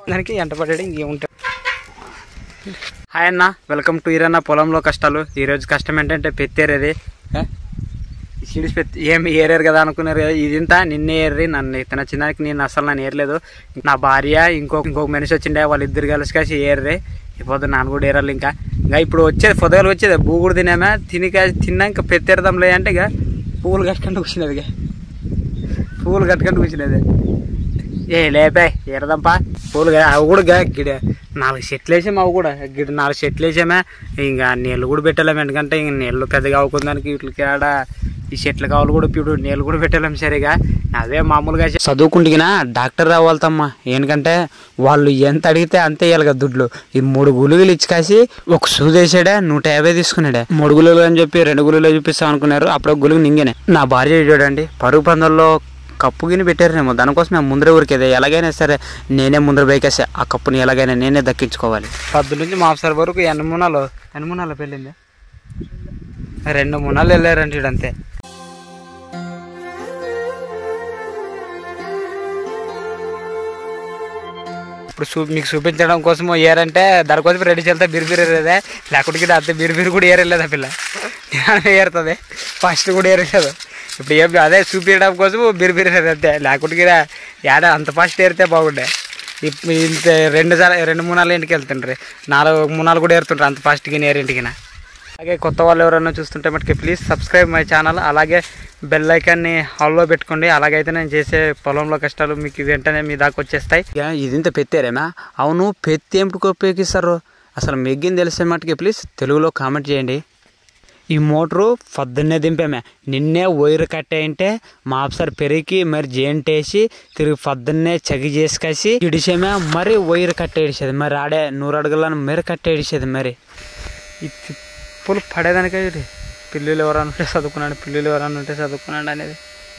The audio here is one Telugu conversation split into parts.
దానికి ఎంట పడ్డాడు ఇంకేముంటాడు హాయ్ అన్న వెల్కమ్ టు ఈరన్న పొలంలో కష్టాలు ఈరోజు కష్టం ఏంటంటే పెత్తేరేది సిడిస్ పెత్తి ఏం ఏరారు కదా అనుకున్నారు కదా ఇది ఇంత నిన్నే ఏర్రి నన్ను ఇతన చిన్నకి నేను అసలు నన్ను ఏరలేదు నా భార్య ఇంకో ఇంకొక మనిషి వచ్చిండే వాళ్ళిద్దరు కలిసి కలిసి ఏర్రే ఇప్పుడు నాన్న కూడా ఏరాలి ఇంకా ఇంకా ఇప్పుడు వచ్చేది పొదగలు వచ్చేది బూగుడు తినేమా తిని కా- తిన్నా ఇంకా పెత్తేరదాంలే అంటే ఇక పువ్వులు కట్టుకుంటూ కూర్చున్నది ఇక పువ్వులు కట్టుకుంటూ కూర్చున్నది ఏ లేపే ఎరదంపా పూలు గా- అవి కూడా గా- గిడ నాలుగు చెట్లు వేసాము అవి కూడా గిడ నాలుగు చెట్లు వేసామే ఇంకా నీళ్ళు కూడా పెట్టలేము ఎందుకంటే ఇంక నీళ్ళు పెద్దగా అవుకుందానికి వీటికి ఆడ ఈ చెట్ల కావాలి కూడా ఇప్పుడు నీళ్ళు కూడా పెట్టలేము సరిగా అదే మామూలుగా చదువుకుంటున్నా డాక్టర్ రావాలతమ్మా ఎందుకంటే వాళ్ళు ఎంత అడిగితే అంతే ఇవ్వాలి కదా దుడ్లు ఈ మూడు గులుగులు ఇచ్చి కాసి ఒక సూది వేసాడే నూట యాభై తీసుకున్నాడే మూడు గులుగులు అని చెప్పి రెండు గులుగులు చూపిస్తాం అనుకున్నారు అప్పుడు ఒక గులుగు నింగనే నా భార్య చూడండి పరుగు పందల్లో కప్పు గిని పెట్టారేమో దానికోసం మేము ముందరే ఊరికేదే ఎలాగైనా సరే నేనే ముందర బైకేసా ఆ కప్పుని ఎలాగైనా నేనే దక్కించుకోవాలి పద్దు నుంచి మాఫ్సర్ వరకు ఎన్ని మూనాలు ఎన్ని మూనాలు పెళ్ళింది రెండు మూనాలు వెళ్ళారంటే అంతే ఇప్పుడు చూ మీకు చూపించడం కోసం ఏరంటే దానికోసం రెడీ చేస్తే బిరిబిరేదే లేకుంటే గిట్ట అంతే బిరిబిరి కూడా ఏరలేదు ఆ పిల్ల నేను ఏరుతుంది ఫస్ట్ కూడా ఏరలేదు ఇప్పుడు ఏం అదే చూపించడం కోసం బిరిబిరేది అంతే లేకుంటే గిట్ట ఏడ అంత ఫస్ట్ ఏరితే బాగుండే ఇప్- ఇంత రెండు సార్లు రెండు మూడు నాలుగు ఇంటికి వెళ్తుండ్రి నాలుగు మూడు నాలుగు కూడా ఏరుతుంటారు అంత ఫస్ట్కి ఏరింటికినా అలాగే కొత్త వాళ్ళు ఎవరైనా చూస్తుంటే మటుకి ప్లీజ్ సబ్స్క్రైబ్ మై ఛానల్ అలాగే బెల్ ఐకాన్ని హాల్లో పెట్టుకోండి అలాగైతే నేను చేసే పొలంలో కష్టాలు మీకు వెంటనే మీ దాకా వచ్చేస్తాయి ఇది ఇంత పెత్తారేమా అవును పెత్తి ఏమిటికి ఉపయోగిస్తారు అసలు మెగ్గిని తెలిసే మటుకి ప్లీజ్ తెలుగులో కామెంట్ చేయండి ఈ మోటరు పొద్దున్నే దింపామే నిన్నే వైర్ కట్టేయంటే మా ఆఫీసర్ పెరిగి మరి జెంట్ వేసి తిరిగి పొద్దున్నే చగి చేసుకేసి ఇడిసేమే మరి వైర్ కట్టేడిసేది మరి ఆడే నూరు అడుగులను మరి కట్టేడిసేది మరి ఈ తిప్పులు పడేదానికే ఇది పిల్లలు ఎవరైనా ఉంటే చదువుకున్నాడు పిల్లలు ఎవరైనా ఉంటే చదువుకున్నాడు అనేది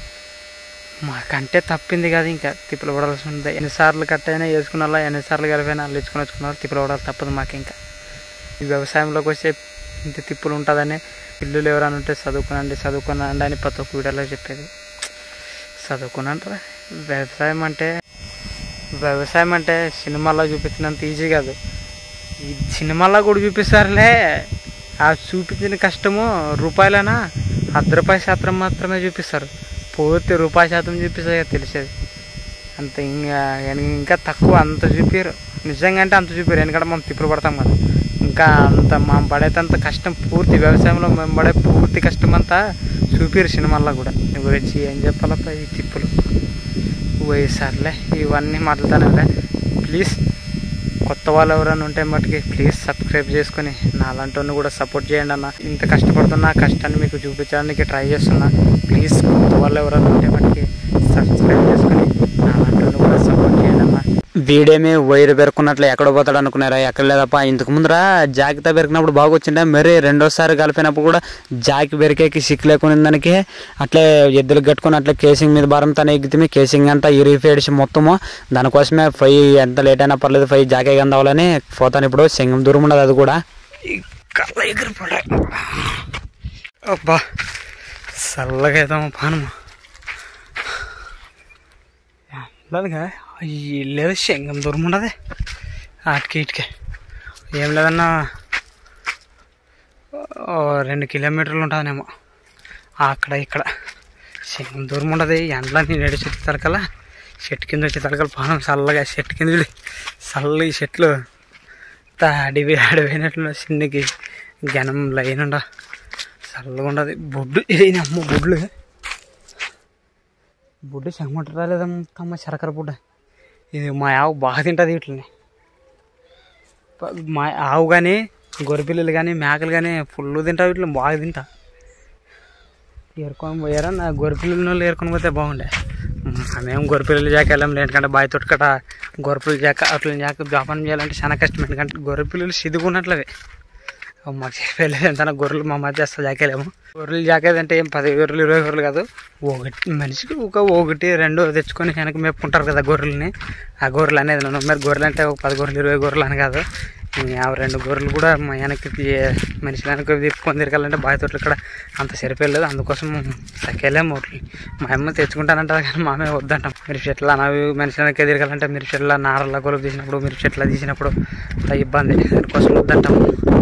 మాకంటే తప్పింది కదా ఇంకా తిప్పులు పడాల్సి ఉంది ఎన్నిసార్లు కట్ అయినా వేసుకున్న వాళ్ళ ఎన్నిసార్లు కలిపైనా వాళ్ళు ఇచ్చుకొని వచ్చుకున్న వాళ్ళు తిప్పులు పడాలి తప్పదు మాకు ఇంకా ఈ వ్యవసాయంలోకి వచ్చే ఇంత తిప్పులు ఉంటుందని పిల్లలు ఎవరైనా ఉంటే చదువుకునండి చదువుకునండి అని ప్రతి ఒక్క వీడియోలో చెప్పేది చదువుకునంటారా వ్యవసాయం అంటే వ్యవసాయం అంటే సినిమాలో చూపించినంత ఈజీ కాదు ఈ సినిమాలో కూడా చూపిస్తారులే ఆ చూపించిన కష్టము రూపాయలనా అర్ధ రూపాయి శాతం మాత్రమే చూపిస్తారు పూర్తి రూపాయి శాతం చూపిస్తే తెలిసేది అంత ఇంకా ఇంకా తక్కువ అంత చూపారు నిజంగా అంటే అంత చూపారు ఎందుకంటే మనం తిప్పుడు పడతాం కదా ఇంకా అంత మనం పడేటంత కష్టం పూర్తి వ్యవసాయంలో మేము పడే పూర్తి కష్టం అంతా చూపారు సినిమాల్లో కూడా దీని గురించి ఏం చెప్పాలప్ప ఈ తిప్పులు పోయేసారులే ఇవన్నీ మాట్లాడతానే ప్లీజ్ కొత్త వాళ్ళు ఎవరైనా ఉంటే మటుకి ప్లీజ్ సబ్స్క్రైబ్ చేసుకొని నా అలాంటి కూడా సపోర్ట్ చేయండి అన్న ఇంత కష్టపడుతున్నా ఆ కష్టాన్ని మీకు చూపించడానికి ట్రై చేస్తున్నా ప్లీజ్ కొత్త వాళ్ళు ఎవరైనా ఉంటే మటుకి సబ్స్క్రైబ్ చేసుకొని నా అలాంటి కూడా సపోర్ట్ చేయండి అన్న వీడేమి వైర్ పెరుకున్నట్లు ఎక్కడ పోతాడు అనుకున్నారా ఎక్కడ లేదప్ప ఇంతకు ముందర జాకితో పెరికినప్పుడు బాగా వచ్చిండే మరి రెండోసారి కలిపినప్పుడు కూడా జాకి బెరికేకి సిక్ లేకునే దానికి అట్లే ఎద్దులు కట్టుకుని అట్లే కేసింగ్ మీద భారం తన ఎగ్గితే కేసింగ్ అంతా ఇరిగిపోయేసి మొత్తము దానికోసమే ఫై ఎంత లేట్ అయినా పర్లేదు ఫై జాకే కందావాలని పోతాను ఇప్పుడు సింగం దూరం ఉండదు అది కూడా కళ్ళ ఎగిరిపోయాయి అబ్బా చల్లగా అవుతాము పానము లేదుగా అయ్యి లేదు శంగం దూరం ఉండదు ఆటికి ఇటుకే ఏం లేదన్నా ఓ రెండు కిలోమీటర్లు ఉంటుందేమో అక్కడ ఇక్కడ శంగం దూరం ఉండదు ఎండలో నేను ఎడి చెట్టు తలకల చెట్టు కింద వచ్చే తలకల పానం చల్లగా చెట్టు కింద చూడు చల్ల ఈ చెట్లు అంతా అడివి అడిపోయినట్లు చిన్నకి గనం లైన్ ఉండ చల్లగా ఉండదు బొడ్డు ఇది అమ్మ బొడ్లు బుడ్డ చెమట రాలేదమ్మ శరకర బుడ్డ ఇది మా ఆవు బాగా తింటుంది వీటిని ప- మా ఆవు కానీ గొర్రెపిల్లలు కానీ మేకలు కానీ ఫుల్ తింటా వీటిని బాగా తింటా ఏరుకొని పోయారా నా గొర్రెపిల్లల వాళ్ళు ఏరుకొని పోతే బాగుండే మేము గొర్రెపిల్లల జాక వెళ్ళాం ఎందుకంటే బాయ్ తొట్టుకట గొర్రెపిల్లల జాక అట్లా జాక వ్యాపారం చేయాలంటే చాలా కష్టం ఎందుకంటే గొర్రెపిల్లలు సిదుగున్నట్లవి మాకు చెప్పలేదు ఎంత గొర్రెలు మా మధ్య అసలు జాకేలేము గొర్రెలు జాకేది అంటే ఏం పది గొర్రెలు ఇరవై గొర్రెలు కాదు ఒకటి మనిషికి ఒక ఒకటి రెండు తెచ్చుకొని వెనక మేపుకుంటారు కదా గొర్రెల్ని ఆ గొర్రెలు అనేది నన్ను మరి గొర్రెలు అంటే ఒక పది గొర్రెలు ఇరవై గొర్రెలు అని కాదు ఆ రెండు గొర్రెలు కూడా మా వెనక్కి తీ- మనిషి వెనక్కి తిప్పుకొని తిరగాలంటే బావి తోటలు ఇక్కడ అంత సరిపోయలేదు అందుకోసం తగ్గలేము ఒకటి మా అమ్మ తెచ్చుకుంటానంటారు కానీ మా అమ్మ వద్దంటాం మిరప చెట్లు అనవి మనిషి వెనక్కి తిరగాలంటే మిరప చెట్ల నారల గొలుపు తీసినప్పుడు మిరప చెట్ల తీసినప్పుడు అంత ఇబ్బంది దానికోసం వద్దంటాం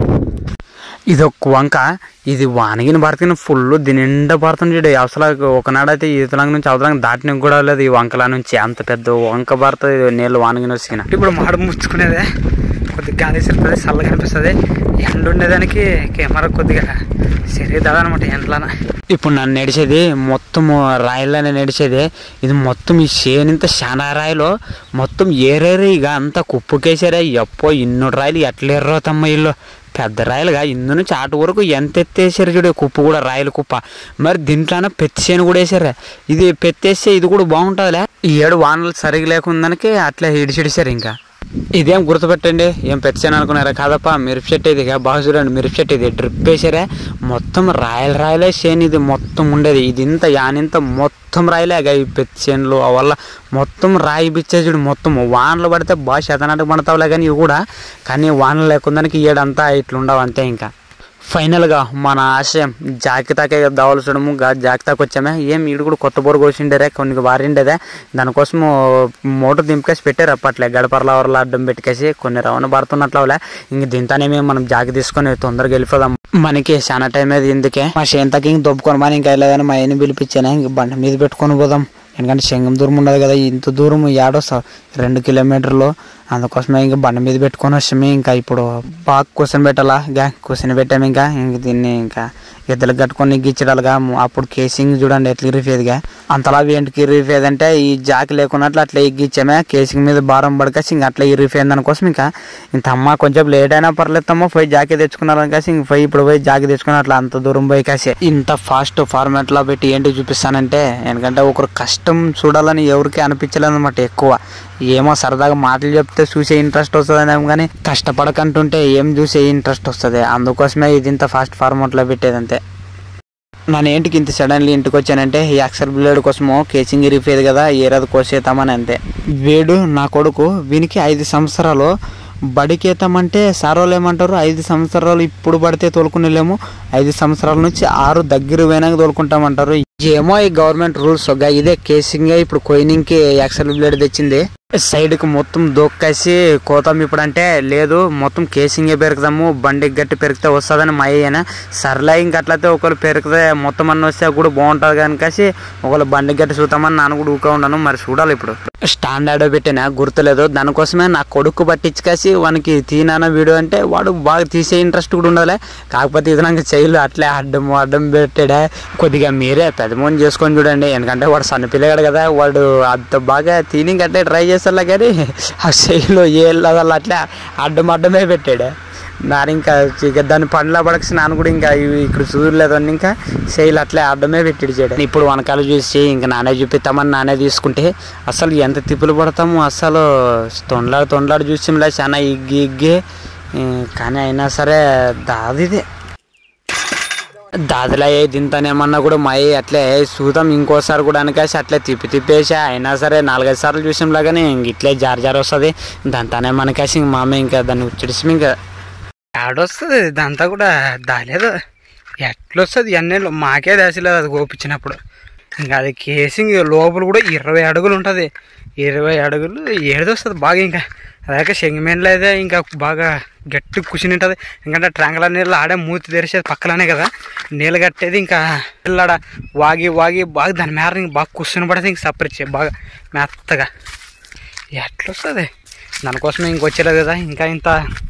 ఇది ఒక వంక ఇది వానగిన పడుతున్న ఫుల్ దీని నిండా పడుతుంది చూడు అసలు ఒకనాడైతే ఈతలంగ నుంచి అవతలంగ దాటిన కూడా లేదు ఈ వంకల నుంచి అంత పెద్ద వంక పడుతుంది నీళ్ళు వానగిన వచ్చిన ఇప్పుడు మాడు ముచ్చుకునేదే కొద్దిగా గాలి సరిపోతుంది చల్లగా కనిపిస్తుంది ఎండ ఉండేదానికి కెమెరా కొద్దిగా సరిగ్గా అనమాట ఎండలన ఇప్పుడు నన్ను నడిచేది మొత్తం రాయిలోనే నడిచేది ఇది మొత్తం ఈ చేనింత చాలా రాయిలో మొత్తం ఏరేరు ఇక అంతా కుప్పుకేసారా ఎప్పో ఇన్నోడు రాయలు ఎట్లా ఎర్రోతమ్మ ఇల్లు పెద్ద రాయలుగా ఇందు నుంచి అటు వరకు ఎంత ఎత్తేసారు చూడు కుప్పు కూడా రాయల కుప్ప మరి దీంట్లోనే పెత్తి చేను కూడా వేసారు ఇది పెత్తేస్తే ఇది కూడా బాగుంటుందిలే ఈ ఏడు వానలు సరిగా లేకుందానికి అట్లా ఇడిచిడిసారు ఇంకా ఇదేం గుర్తుపెట్టండి ఏం పెచ్చాను అనుకున్నారా కాదప్ప మిరప చెట్టు ఇది ఇక బాగా చూడండి మిరప చెట్టు ఇది డ్రిప్ వేసారే మొత్తం రాయల రాయలే చేను ఇది మొత్తం ఉండేది ఇది ఇంత యానింత మొత్తం రాయలే ఇక ఈ పెద్ద చేనులు ఆ వల్ల మొత్తం రాయి బిచ్చే చూడు మొత్తం వానలు పడితే బాగా శతనాటకు పడతావులే కానీ ఇవి కూడా కానీ వానలు లేకుందానికి ఏడంతా ఇట్లుండవు అంతే ఇంకా ఫైనల్గా మన ఆశయం జాకితాకే దావలసడము గా జాకితాకి వచ్చామే ఏం ఈడు కూడా కొత్త బోరు కోసిండేరే కొన్ని వారిండేదే దానికోసం మోటార్ దింపకేసి పెట్టారు అప్పట్లే గడపర్ల వరల అడ్డం పెట్టుకేసి కొన్ని రవాణా పడుతున్నట్లే ఇంక దీంతోనే మనం జాకి తీసుకొని తొందరగా వెళ్ళిపోదాం మనకి చాలా టైం అది ఎందుకే మా చేంతకి ఇంక దొబ్బుకొని మన ఇంకా వెళ్ళదని మా ఆయన పిలిపించాను ఇంక బండి మీద పెట్టుకొని పోదాం ఎందుకంటే శంగం దూరం ఉండదు కదా ఇంత దూరం ఏడొస్తా రెండు కిలోమీటర్లు అందుకోసమే ఇంకా బండి మీద పెట్టుకొని వస్తామే ఇంకా ఇప్పుడు బాగా కూర్చొని పెట్టాలా గా కూర్చొని పెట్టాము ఇంకా ఇంక దీన్ని ఇంకా ఎద్దులకు కట్టుకొని గిచ్చడాలుగా అప్పుడు కేసింగ్ చూడండి ఎట్లా ఇరిఫేదిగా అంతలా ఏంటికి ఇరిఫేది అంటే ఈ జాకి లేకున్నట్లు అట్లా ఎగ్గిచ్చామే కేసింగ్ మీద భారం పడకేసి ఇంక అట్లా ఇరిఫేది దానికోసం ఇంకా ఇంత అమ్మ కొంచెం లేట్ అయినా పర్లేదమ్మా పోయి జాకి తెచ్చుకున్నారని కాసి ఇంక పోయి ఇప్పుడు పోయి జాకి తెచ్చుకుని అట్లా అంత దూరం పోయి కాసి ఇంత ఫాస్ట్ ఫార్మాట్ లో పెట్టి ఏంటి చూపిస్తానంటే ఎందుకంటే ఒకరు కష్టం చూడాలని ఎవరికి అనిపించలేదు అనమాట ఎక్కువ ఏమో సరదాగా మాటలు చెప్తే చూసే ఇంట్రెస్ట్ వస్తుందనేమో కానీ కష్టపడకంటుంటే ఏం చూసే ఇంట్రెస్ట్ వస్తుంది అందుకోసమే ఇది ఇంత ఫాస్ట్ ఫార్మాట్ లో పెట్టేది అంతే నన్ను ఏంటికి ఇంత సడన్లీ ఇంటికి వచ్చానంటే ఈ అక్సర్ బ్లేడ్ కోసము కేసింగ్ ఇరిపోయేది కదా ఏరాది కోసేతామని అంతే వీడు నా కొడుకు వీనికి ఐదు సంవత్సరాలు బడికేతామంటే సారోలు ఏమంటారు ఐదు సంవత్సరాలు ఇప్పుడు పడితే తోలుకునేలేము ఐదు సంవత్సరాల నుంచి ఆరు దగ్గర పోయినాక తోలుకుంటామంటారు ఏమో ఈ గవర్నమెంట్ రూల్స్ ఒక ఇదే కేసింగ్ ఇప్పుడు కోయినింగ్ కి యాక్సల్ బ్లేడ్ తెచ్చింది సైడ్ కి మొత్తం దొక్కేసి కోతాం ఇప్పుడు అంటే లేదు మొత్తం కేసింగే పెరుగుతాము బండి గట్టి పెరిగితే వస్తుందని మా అయ్యన సర్లే ఇంక అట్లయితే ఒకరు పెరిగితే మొత్తం అన్న వస్తే కూడా బాగుంటుంది కనుకసి ఒకళ్ళు బండి గట్టి చూద్దామని నాన్న కూడా ఊక ఉన్నాను మరి చూడాలి ఇప్పుడు స్టాండర్డ్ పెట్టిన గుర్తులేదు దానికోసమే నా కొడుకు పట్టించుకేసి వానికి తీనాన వీడియో అంటే వాడు బాగా తీసే ఇంట్రెస్ట్ కూడా ఉండదులే కాకపోతే ఇది నాకు చేయలు అట్లే అడ్డం అడ్డం పెట్టాడే కొద్దిగా మీరే పెద్దమోని చేసుకొని చూడండి ఎందుకంటే వాడు సన్న పిల్లగాడు కదా వాడు అంత బాగా తిని అంటే ట్రై చేస్తారులే కానీ ఆ శైలిలో ఏ అసలు అట్లా అడ్డం అడ్డమే పెట్టాడు నాని ఇంకా ఇక దాని పండ్ల పడకసి నాన్న కూడా ఇంకా ఇవి ఇక్కడ చూడలేదు అని ఇంకా శైలి అట్లే అడ్డమే పెట్టాడు చేయడం ఇప్పుడు వనకాలు చూసి ఇంకా నానే చూపిస్తామని నానే తీసుకుంటే అసలు ఎంత తిప్పులు పడతాము అసలు తొండలాడు తొండలాడు చూసాంలే చాలా ఇగ్గి ఇగ్గి ఈ, కానీ అయినా సరే దాదిదే దాదిలా ఏ దింతానేమన్నా కూడా మా అయ్య అట్లే చూద్దాం ఇంకోసారి కూడా అనకేసి అట్లే తిప్పి తిప్పేసి అయినా సరే నాలుగైదు సార్లు చూసాం కానీ ఇంక ఇట్లే జారి జారి వస్తుంది దాంతోనే మనకేసి ఇంక మా అమ్మ ఇంకా దాన్ని ఉచ్చడిసి ఇంకా ఆడొస్తుంది దాంతో కూడా దాలేదు ఎట్లొస్తుంది ఎన్నేళ్ళు మాకే దాసలేదు అది గోపించినప్పుడు ఇంకా అది కేసింగ్ లోపల కూడా ఇరవై అడుగులు ఉంటుంది ఇరవై అడుగులు ఏది వస్తుంది బాగా ఇంకా అదాక శంగిమేన్లో అయితే ఇంకా బాగా గట్టి కూర్చుని ఉంటుంది ఎందుకంటే ట్రాంగల నీళ్ళు ఆడే మూతి తెరిచేది పక్కలనే కదా నీళ్ళు కట్టేది ఇంకా పిల్లడ వాగి వాగి బాగా దాని మేర ఇంక బాగా కూర్చుని పడితే ఇంక సపరిచ్చే బాగా మెత్తగా ఎట్లొస్తుంది దానికోసమే ఇంక వచ్చేలేదు కదా ఇంకా ఇంత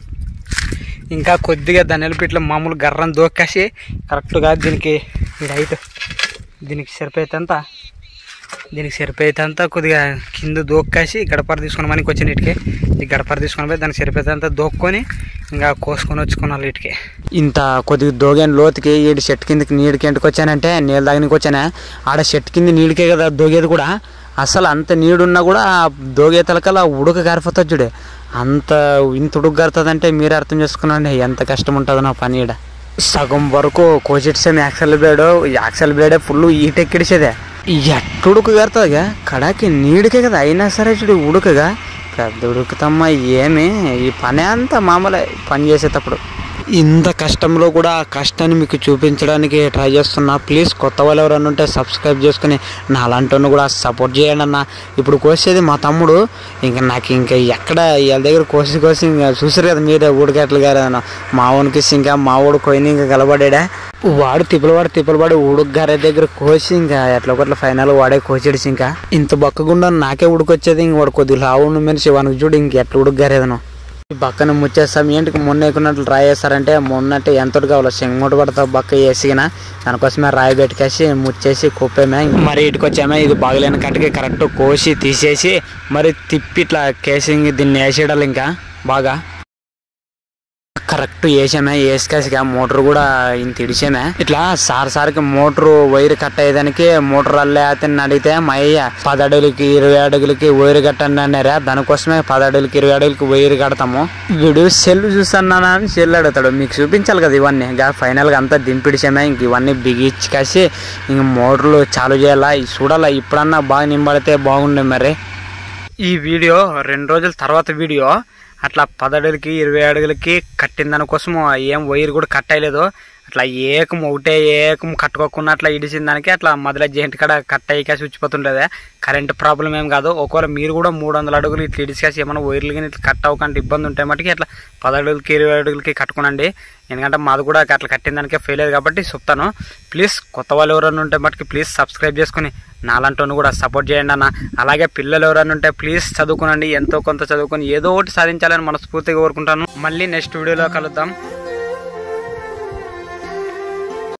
ఇంకా కొద్దిగా ధనియాల పిట్లు మామూలు గర్రం దోకేసి కరెక్ట్గా దీనికి ఈ హైట్ దీనికి సరిపోయేంత దీనికి సరిపోయేంత కొద్దిగా కింద దోక్కేసి గడపర తీసుకుని మనకి వచ్చిన ఇటుకే ఈ గడపర తీసుకొని పోయి దానికి సరిపోయేంత దోక్కొని ఇంకా కోసుకొని వచ్చుకోవాలి ఇటుకే ఇంత కొద్దిగా దోగాను లోతుకి ఈడు చెట్టు కిందకి నీడికి ఎంటుకు వచ్చానంటే నీళ్ళు తాగనికి వచ్చానా ఆడ చెట్టు కింద నీడికే కదా దోగేది కూడా అసలు అంత నీడున్నా కూడా ఆ దోగే తలకల్లా ఉడక గారిపోతుంది చూడే అంత ఇంత ఉడుకు గారుతుందంటే మీరు అర్థం చేసుకున్నాండి ఎంత కష్టం ఉంటుందో నా పని ఈడ సగం వరకు కోచిట్సాం యాక్సల్ బ్లేడ్ యాక్సల్ బ్లేడే ఫుల్ ఈటెక్కిడిసేదే ఎట్టుడుకు గారుతుందిగా కడాకి నీడికే కదా అయినా సరే చూడు ఉడకగా పెద్ద ఉడుకుతమ్మ ఏమి ఈ పని అంతా మామూలే పని చేసేటప్పుడు ఇంత కష్టంలో కూడా ఆ కష్టాన్ని మీకు చూపించడానికి ట్రై చేస్తున్నా ప్లీజ్ కొత్త వాళ్ళు ఎవరైనా ఉంటే సబ్స్క్రైబ్ చేసుకుని నా అలాంటి కూడా సపోర్ట్ చేయండి అన్న ఇప్పుడు కోసేది మా తమ్ముడు ఇంకా నాకు ఇంకా ఎక్కడ వీళ్ళ దగ్గర కోసి కోసి ఇంకా చూసారు కదా మీరే ఊడికట్లు గారు మా ఊనికి ఇంకా మా ఊడు కొయిని ఇంకా కలబడా వాడు తిప్పలు వాడు తిప్పలు వాడు ఉడుకు గారి దగ్గర కోసి ఇంకా ఎట్లా ఒకట్ల ఫైనల్ వాడే కోసాడు ఇంకా ఇంత బక్కగుండా నాకే ఉడికొచ్చేది ఇంక వాడు కొద్దిగా లావు ఉన్న మనిషి వానికి చూడు ఇంక ఎట్లా ఉడుకు గారేదను ఈ బక్కన ముచ్చేస్తాం ఏంటికి మొన్న ఎక్కున్నట్లు రాయి వేస్తారంటే మొన్నంటే ఎంతటి కావాలో చెంగుమూట పడతా బక్క వేసిగిన దానికోసమే రాయి పెట్టుకేసి ముచ్చేసి కుప్పేమే మరి ఇటుకు వచ్చామే ఇది బాగలేని కట్టుకి కరెక్ట్ కోసి తీసేసి మరి తిప్పి ఇట్లా కేసింగ్ దీన్ని వేసేయడాలి ఇంకా బాగా కరెక్ట్ వేసామే వేసుకేసిగా మోటార్ కూడా ఇంత ఇడిచామే ఇట్లా సార్ సార్కి మోటార్ వైర్ కట్ అయ్యేదానికి మోటార్ అల్లే అతన్ని అడిగితే మా అయ్య పది అడుగులకి ఇరవై అడుగులకి వైర్ కట్టండి అన్నారా దానికోసమే పది అడుగులకి ఇరవై అడుగులకి వైర్ కడతాము వీడు సెల్ చూస్తున్నానా అని సెల్ అడుగుతాడు మీకు చూపించాలి కదా ఇవన్నీ ఇంకా ఫైనల్గా అంతా దింపిడిచామే ఇంక ఇవన్నీ బిగించి కాసి ఇంక మోటార్లు చాలు చేయాలా ఇవి చూడాలా ఇప్పుడన్నా బాగా నింబడితే బాగుండే మరి ఈ వీడియో రెండు రోజుల తర్వాత వీడియో అట్లా పది అడుగులకి ఇరవై అడుగులకి కట్టిన దానికోసం ఏం వైర్ కూడా కట్ అయ్యలేదు అట్లా ఏకం ఒకటే ఏకం కట్టుకోకుండా అట్లా ఇడిసిన దానికి అట్లా మొదల జెంట్ కాడ కట్ అయ్యి ఉచ్చిపోతుంటుంది కరెంట్ ప్రాబ్లం ఏం కాదు ఒకవేళ మీరు కూడా మూడు వందల అడుగులు ఇట్లా ఇడిచేసి ఏమైనా వైర్లు కానీ ఇట్లా కట్ అవ్వకంటే ఇబ్బంది ఉంటే మటుకి అట్లా పది అడుగులకి ఇరవై అడుగులకి కట్టుకునండి ఎందుకంటే మాది కూడా అట్లా కట్టిన దానికే ఫెయిల్ అయ్యేది కాబట్టి చెప్తాను ప్లీజ్ కొత్త వాళ్ళు ఎవరైనా ఉంటే మటుకి ప్లీజ్ సబ్స్క్రైబ్ చేసుకుని నాలంటోని కూడా సపోర్ట్ చేయండి అన్న అలాగే పిల్లలు ఎవరైనా ఉంటే ప్లీజ్ చదువుకునండి ఎంతో కొంత చదువుకొని ఏదో ఒకటి సాధించాలని మనస్ఫూర్తిగా కోరుకుంటాను మళ్ళీ నెక్స్ట్ వీడియోలో కలుద్దాం